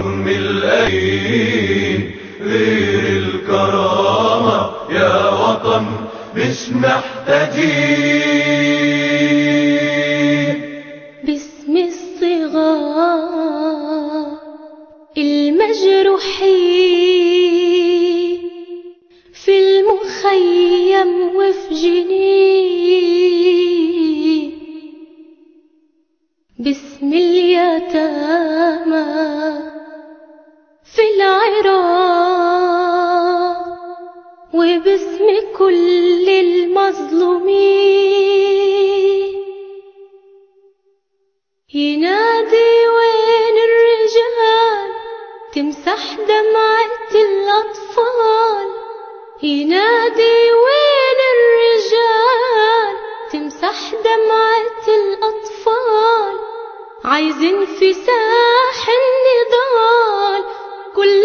رغم الأين غير الكرامة يا وطن مش محتاجين باسم الصغار المجروحين في المخيم وفي جنين باسم اليتامى في العراق وباسم كل المظلومين ينادي وين الرجال تمسح دمعة الأطفال ينادي وين الرجال تمسح دمعة الأطفال عايزين في ساح النضال كل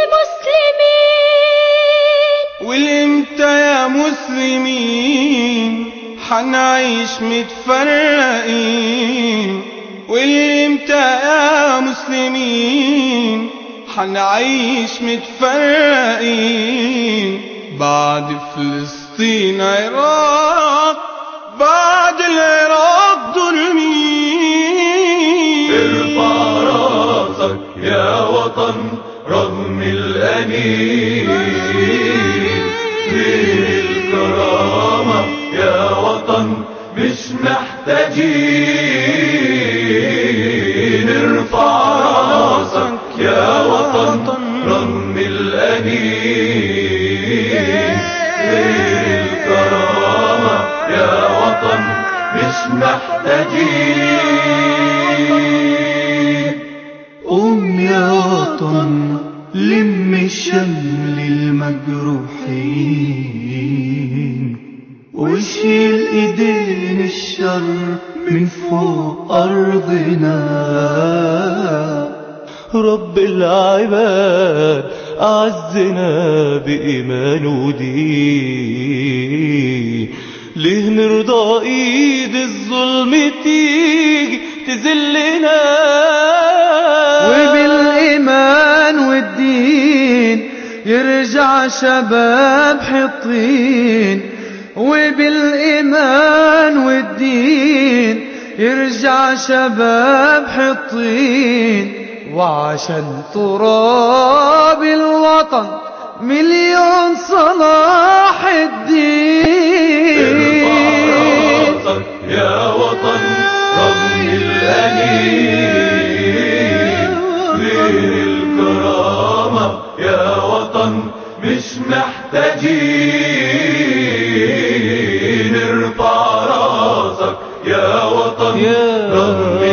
المسلمين والامتى يا مسلمين حنعيش متفرقين والامتى يا مسلمين حنعيش متفرقين بعد فلسطين عراق بعد العراق دول مين ارفع راسك يا وطن رغم الأنين غير الكرامة يا وطن مش محتاجين ارفع راسك يا وطن رغم الأنين غير الكرامة يا وطن مش محتاجين قوم يا وطن لم شمل المجروحين وشيل ايدين الشر من فوق ارضنا رب العباد أعزنا بإيمان ودين ليه نرضى ايد الظلم تيجي تذلنا وبالإيمان والدين يرجع شباب حطين وبالإيمان والدين يرجع شباب حطين وعشان تراب الوطن مليون صلاح الدين ارفع راسك يا وطن رغم الأنين غير الكرامة يا وطن مش محتاجين ارفع راسك يا وطن يا رغم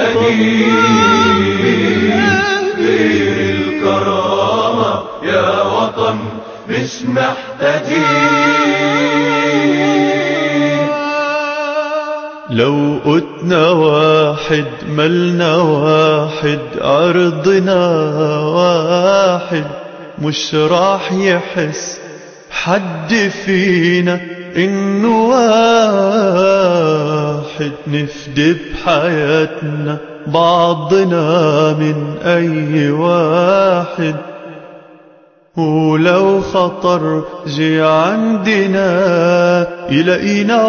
الأنين غير الكرامة يا وطن مش محتاجين لو قتنا واحد ملنا واحد أرضنا واحد مش راح يحس حد فينا إنه واحد نفدي بحياتنا بعضنا من أي واحد ولو خطر جي عندنا يلاقينا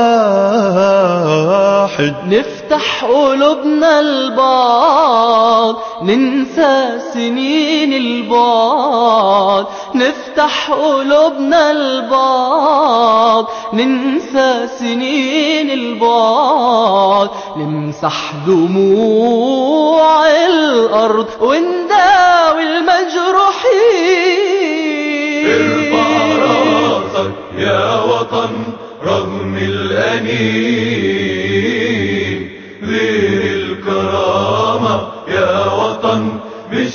واحد نفتح قلوبنا البعض ننسى سنين البعد نفتح قلوبنا البعض ننسى سنين البعد نمسح دموع الأرض ونداوي المجروحين ارفع راسك يا وطن رغم الأنين غير الكرامة يا وطن مش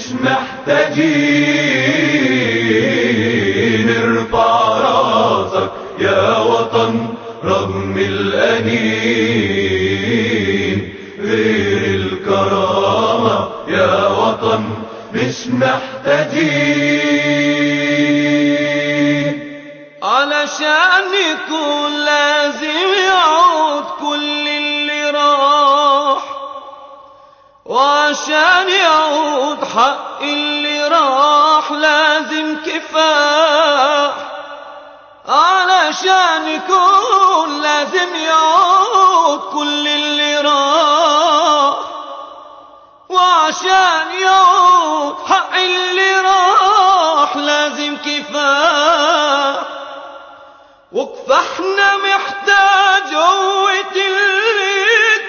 محتاجين ارفع راسك يا وطن رغم الأنين غير الكرامة يا وطن مش محتاجين علشان يكون لازم يعود كل اللي راح وعشان وعشان يعود حق اللي راح لازم كفاح علشان يكون لازم يعود كل اللي راح وعشان يعود حق اللي راح لازم كفاح وكفاحنا محتاج قوة اليد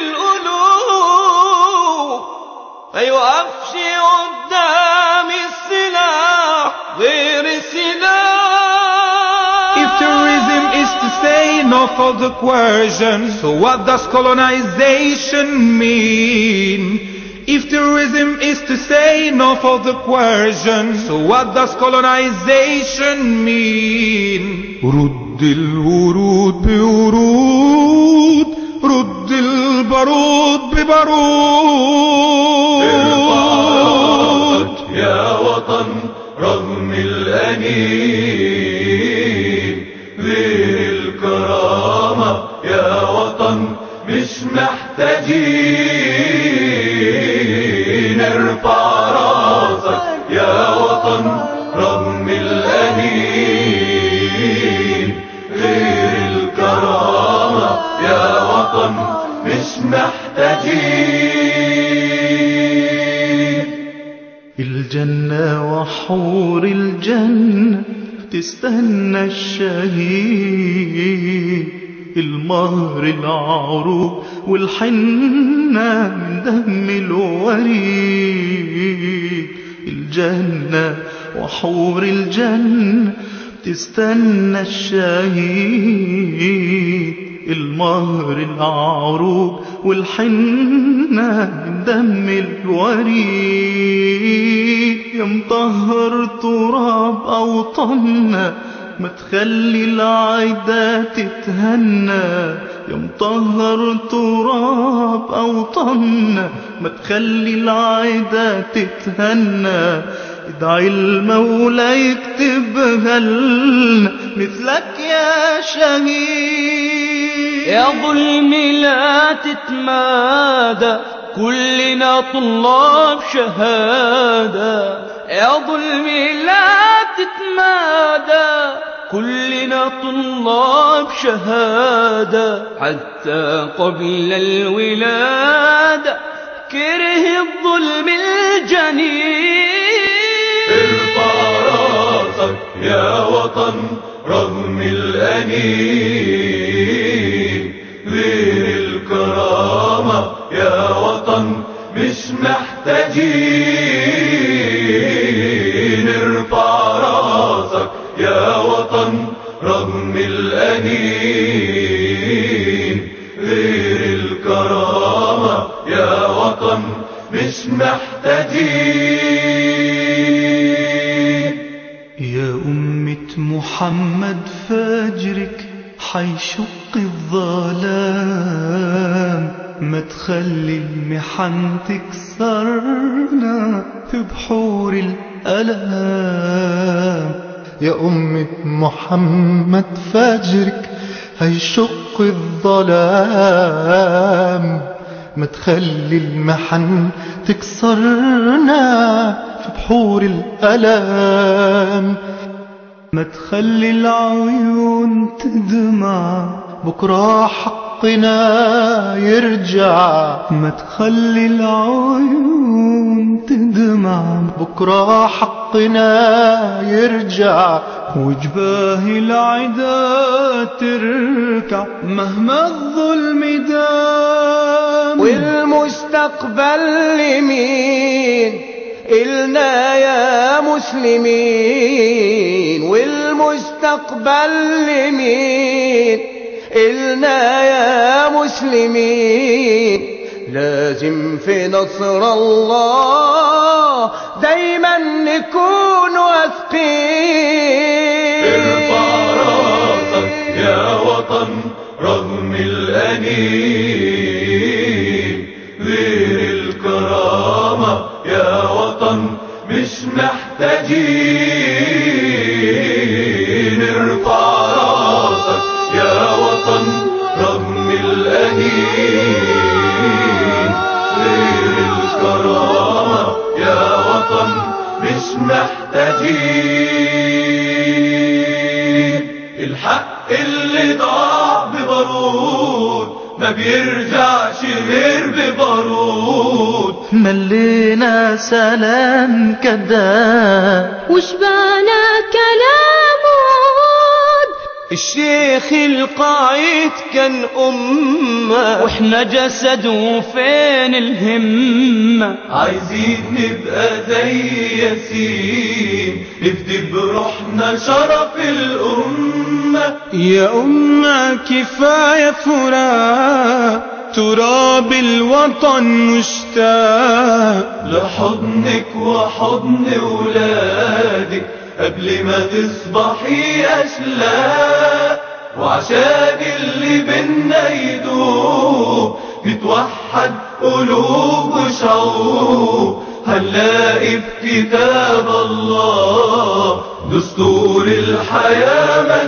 والقلوب ما يوقفش قدام السلاح غير السلاح If terrorism is to say no for the coercion, so what does colonization mean? If terrorism is to say no for the coercion, so what does colonization mean? رد الورود بورود رد البارود ببارود ارفع يا وطن رغم الأنين غير الكرامة يا وطن مش محتاجين ارفع راسك يا وطن رغم الأنين غير الكرامة يا وطن مش محتاجين الجنة وحور الجنة تستنى الشهيد المهر العروق والحنة من دم الوريد الجنة وحور الجنة تستنى الشهيد المهر العروق والحنة من دم الوريد يا مطهر تراب أوطاننا ما تخلي العدا تتهنى يا مطهر تراب أوطاننا ما تخلي العدا تتهنى ادعي المولى يكتبها لنا مثلك يا شهيد يا ظلم لا تتمادى كلنا طلاب شهادة يا ظلم لا تتمادى كلنا طلاب شهادة حتى قبل الولادة كره الظلم الجنين ارفع راسك يا وطن رغم الأنين غير الكرامة يا وطن مش محتاجين ارفع راسك يا وطن رغم الأنين غير الكرامة يا وطن مش محتاجين يا أمة محمد فاجرك حيشق الظلام ما تخلي المحن تكسرنا في بحور الألام يا أمة محمد فاجرك هيشق الظلام ما تخلي المحن تكسرنا في بحور الألام ما تخلي العيون تدمع بكرة حقنا يرجع ما تخلي العيون تدمع بكرة حقنا يرجع وجباه العدا تركع مهما الظلم دام والمستقبل لمين إلنا يا مسلمين والمستقبل لمين إلنا يا مسلمين لازم في نصر الله دايما نكون واثقين ارفع راسك يا وطن رغم الأنين غير الكرامة يا وطن مش محتاجين ارفع راسك يا وطن رغم الأنين غير الكرامة الكرامة يا وطن مش محتاجين الحق اللي ضاع ببارود ما بيرجعش غير ببارود ملينا سلام كذاب وشبعنا كلام وعود الشيخ القايد كان أمة واحنا جسد وفين الهمة عايزين نبقى زي ياسين نفدي بروحنا شرف الأمة يا أمة كفاية فراق تراب الوطن مشتاق لحضنك وحضن ولادك قبل ما تصبحي أشلاء وعشان اللي بينا يدوب نتوحد قلوب وشعوب هنلاقي في كتاب الله دستور الحياة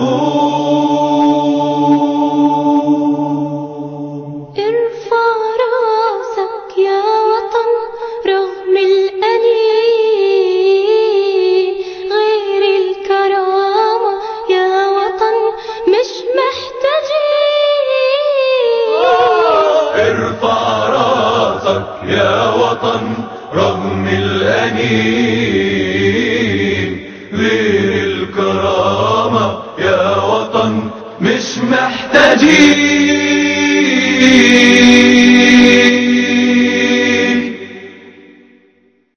مكتوب ارفع راسك يا وطن رغم الأنين غير الكرامة يا وطن مش محتاجين ارفع راسك يا وطن رغم الأنين غير الكرامة يا وطن مش محتاجين